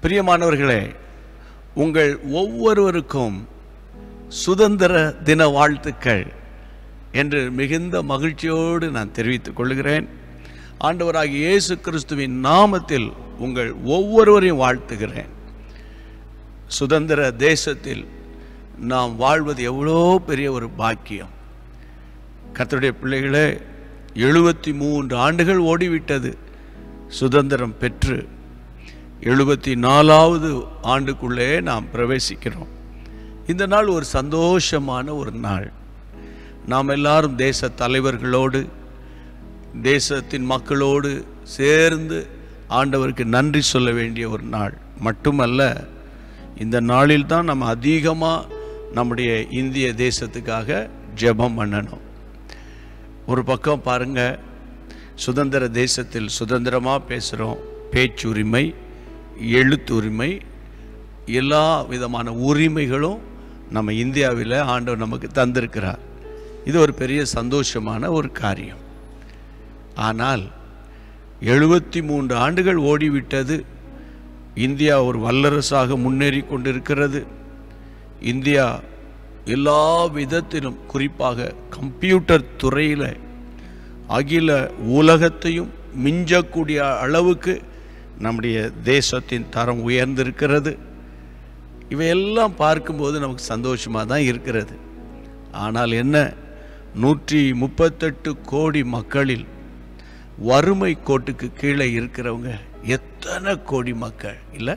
பிரியமானவர்களே உங்கள் ஒவ்வொருவருக்கும் சுதந்திர தின வாழ்த்துக்கள் என்று மிகுந்த மகிழ்ச்சியோடு நான் தெரிவித்துக் கொள்கிறேன் ஆண்டவராகிய இயேசு கிறிஸ்துவின் நாமத்தில் உங்கள் ஒவ்வொருவரையும் வாழ்த்துகிறேன் சுதந்திர தேசத்தில் நாம் வாழ்வது எவ்வளோ பெரிய ஒரு பாக்கியம் கர்த்தருடைய பிள்ளைகளே எழுபத்தி மூன்று ஆண்டுகள் ஓடிவிட்டது சுதந்திரம் பெற்று எழுபத்தி நாலாவது ஆண்டுக்குள்ளே நாம் பிரவேசிக்கிறோம் இந்த நாள் ஒரு சந்தோஷமான ஒரு நாள் நாம் எல்லாரும் தேச தலைவர்களோடு தேசத்தின் மக்களோடு சேர்ந்து ஆண்டவருக்கு நன்றி சொல்ல வேண்டிய ஒரு நாள் மட்டுமல்ல இந்த நாளில் தான் நம்ம அதிகமாக நம்முடைய இந்திய தேசத்துக்காக ஜெபம் பண்ணணும் ஒரு பக்கம் பாருங்க சுதந்திர தேசத்தில் சுதந்திரமாக பேசுகிறோம் பேச்சுரிமை எழுத்துரிமை எல்லா விதமான உரிமைகளும் நம்ம இந்தியாவில் ஆண்டவர் நமக்கு தந்திருக்கிறார் இது ஒரு பெரிய சந்தோஷமான ஒரு காரியம் ஆனால் எழுபத்தி மூன்று ஆண்டுகள் ஓடிவிட்டது இந்தியா ஒரு வல்லரசாக முன்னேறி கொண்டிருக்கிறது இந்தியா எல்லா விதத்திலும் குறிப்பாக கம்ப்யூட்டர் துறையில் அகில உலகத்தையும் மிஞ்சக்கூடிய அளவுக்கு நம்முடைய தேசத்தின் தரம் உயர்ந்திருக்கிறது இவையெல்லாம் பார்க்கும்போது நமக்கு சந்தோஷமாக தான் இருக்கிறது ஆனால் என்ன நூற்றி முப்பத்தெட்டு கோடி மக்களில் வறுமை கோட்டுக்கு கீழே இருக்கிறவங்க எத்தனை கோடி மக்கள் இல்லை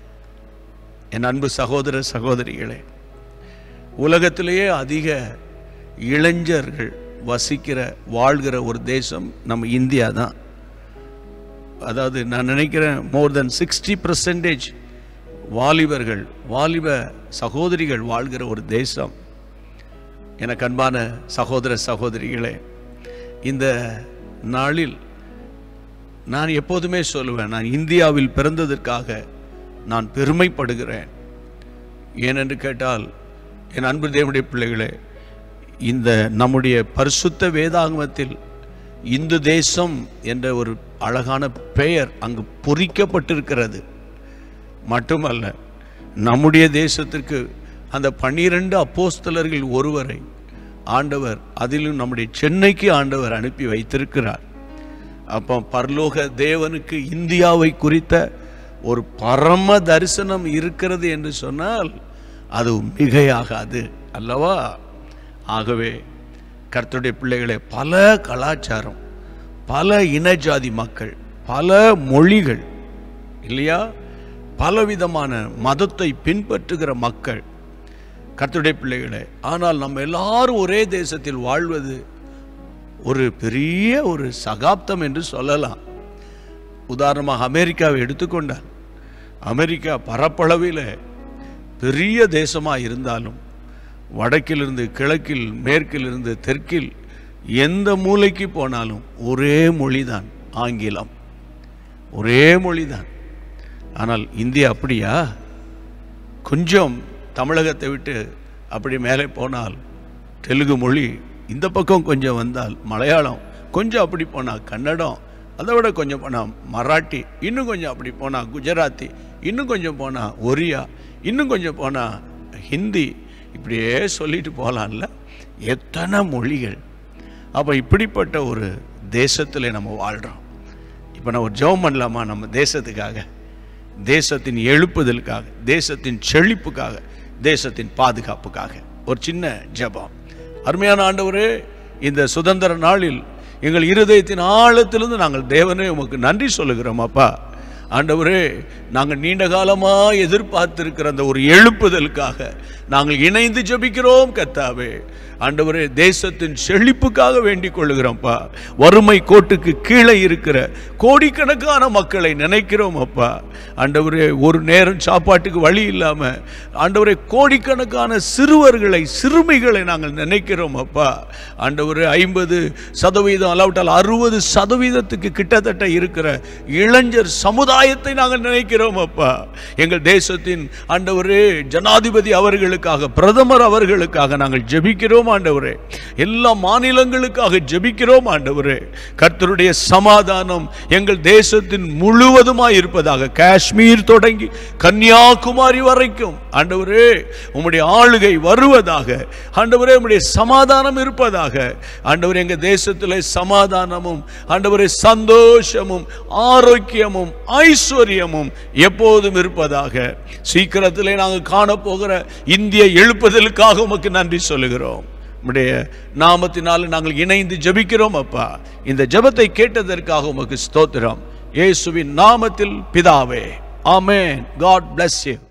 என் அன்பு சகோதர சகோதரிகளே உலகத்திலேயே அதிக இளைஞர்கள் வசிக்கிற வாழ்கிற ஒரு தேசம் நம்ம இந்தியா தான் அதாவது நான் நினைக்கிறேன் மோர் தென் சிக்ஸ்டி பர்சன்டேஜ் வாலிபர்கள் வாலிப சகோதரிகள் வாழ்கிற ஒரு தேசம் எனக்கு அன்பான சகோதர சகோதரிகளே இந்த நாளில் நான் எப்போதுமே சொல்லுவேன் நான் இந்தியாவில் பிறந்ததற்காக நான் பெருமைப்படுகிறேன் ஏனென்று கேட்டால் என் அன்பு தேவனுடைய பிள்ளைகளே இந்த நம்முடைய பரிசுத்த வேதாகமத்தில் இந்து தேசம் என்ற ஒரு அழகான பெயர் அங்கு பொறிக்கப்பட்டிருக்கிறது மட்டுமல்ல நம்முடைய தேசத்திற்கு அந்த பன்னிரண்டு அப்போஸ்தலர்கள் ஒருவரை ஆண்டவர் அதிலும் நம்முடைய சென்னைக்கு ஆண்டவர் அனுப்பி வைத்திருக்கிறார் அப்போ பரலோக தேவனுக்கு இந்தியாவை குறித்த ஒரு பரம தரிசனம் இருக்கிறது என்று சொன்னால் அது மிகையாகாது அல்லவா ஆகவே கர்த்தருடைய பிள்ளைகளே பல கலாச்சாரம் பல இனஜாதி மக்கள் பல மொழிகள் இல்லையா பலவிதமான மதத்தை பின்பற்றுகிற மக்கள் கர்த்தருடைய பிள்ளைகளே ஆனால் நம்ம எல்லாரும் ஒரே தேசத்தில் வாழ்வது ஒரு பெரிய ஒரு சகாப்தம் என்று சொல்லலாம் உதாரணமாக அமெரிக்காவை எடுத்துக்கொண்டால் அமெரிக்கா பரப்பளவில் பெரிய தேசமாக இருந்தாலும் வடக்கிலிருந்து கிழக்கில் மேற்கிலிருந்து தெற்கில் எந்த மூலைக்கு போனாலும் ஒரே மொழிதான் ஆங்கிலம் ஒரே மொழிதான் ஆனால் இந்தியா அப்படியா கொஞ்சம் தமிழகத்தை விட்டு அப்படி மேலே போனால் தெலுங்கு மொழி இந்த பக்கம் கொஞ்சம் வந்தால் மலையாளம் கொஞ்சம் அப்படி போனால் கன்னடம் அதை விட கொஞ்சம் போனால் மராட்டி இன்னும் கொஞ்சம் அப்படி போனால் குஜராத்தி இன்னும் கொஞ்சம் போனால் ஒரியா இன்னும் கொஞ்சம் போனால் ஹிந்தி இப்படியே சொல்லிட்டு போகலாம்ல எத்தனை மொழிகள் அப்போ இப்படிப்பட்ட ஒரு தேசத்தில் நம்ம வாழ்கிறோம் இப்போ நான் ஒரு ஜெபம் பண்ணலாமா நம்ம தேசத்துக்காக தேசத்தின் எழுப்புதலுக்காக தேசத்தின் செழிப்புக்காக தேசத்தின் பாதுகாப்புக்காக ஒரு சின்ன ஜெபம் அருமையான ஆண்டவரே இந்த சுதந்திர நாளில் எங்கள் இருதயத்தின் ஆழத்திலிருந்து நாங்கள் தேவனே உமக்கு நன்றி சொல்லுகிறோம் அப்பா ஆண்டவரே நாங்கள் நீண்ட காலமாக எதிர்பார்த்திருக்கிற அந்த ஒரு எழுப்புதலுக்காக நாங்கள் இணைந்து ஜெபிக்கிறோம் கத்தாவே ஆண்டவரே தேசத்தின் செழிப்புக்காக வேண்டிக் கொள்ளுகிறோம்ப்பா வறுமை கோட்டுக்கு கீழே இருக்கிற கோடிக்கணக்கான மக்களை நினைக்கிறோம் அப்பா ஆண்டவரே ஒரு நேரம் சாப்பாட்டுக்கு வழி இல்லாம ஆண்டவரே கோடிக்கணக்கான சிறுவர்களை சிறுமிகளை நாங்கள் நினைக்கிறோம் அப்பா ஆண்டவரே ஐம்பது சதவீதம் அல்லாவிட்டால் அறுபது சதவீதத்துக்கு கிட்டத்தட்ட இருக்கிற இளைஞர் சமுதாய சமுதாயத்தை நாங்கள் நினைக்கிறோம் அப்பா எங்கள் தேசத்தின் ஆண்டவரே ஜனாதிபதி அவர்களுக்காக பிரதமர் அவர்களுக்காக நாங்கள் ஜெபிக்கிறோம் ஆண்டவரே எல்லா மாநிலங்களுக்காக ஜெபிக்கிறோம் ஆண்டவரே கர்த்தருடைய சமாதானம் எங்கள் தேசத்தின் முழுவதுமாய் இருப்பதாக காஷ்மீர் தொடங்கி கன்னியாகுமரி வரைக்கும் ஆண்டவரே உம்முடைய ஆளுகை வருவதாக ஆண்டவரே உம்முடைய சமாதானம் இருப்பதாக ஆண்டவரே எங்க தேசத்தில் சமாதானமும் ஆண்டவரே சந்தோஷமும் ஆரோக்கியமும் ஐஸ்வர்யமும் எப்போதும் இருப்பதாக சீக்கிரத்திலே நாங்கள் காணப்போகிற இந்திய எழுப்புதலுக்காக உமக்கு நன்றி சொல்லுகிறோம் உம்முடைய நாமத்தினால நாங்கள் இணைந்து ஜெபிக்கிறோம் அப்பா இந்த ஜெபத்தை கேட்டதற்காக உமக்கு ஸ்தோத்திரம் இயேசுவின் நாமத்தில் பிதாவே ஆமென் காட் bless you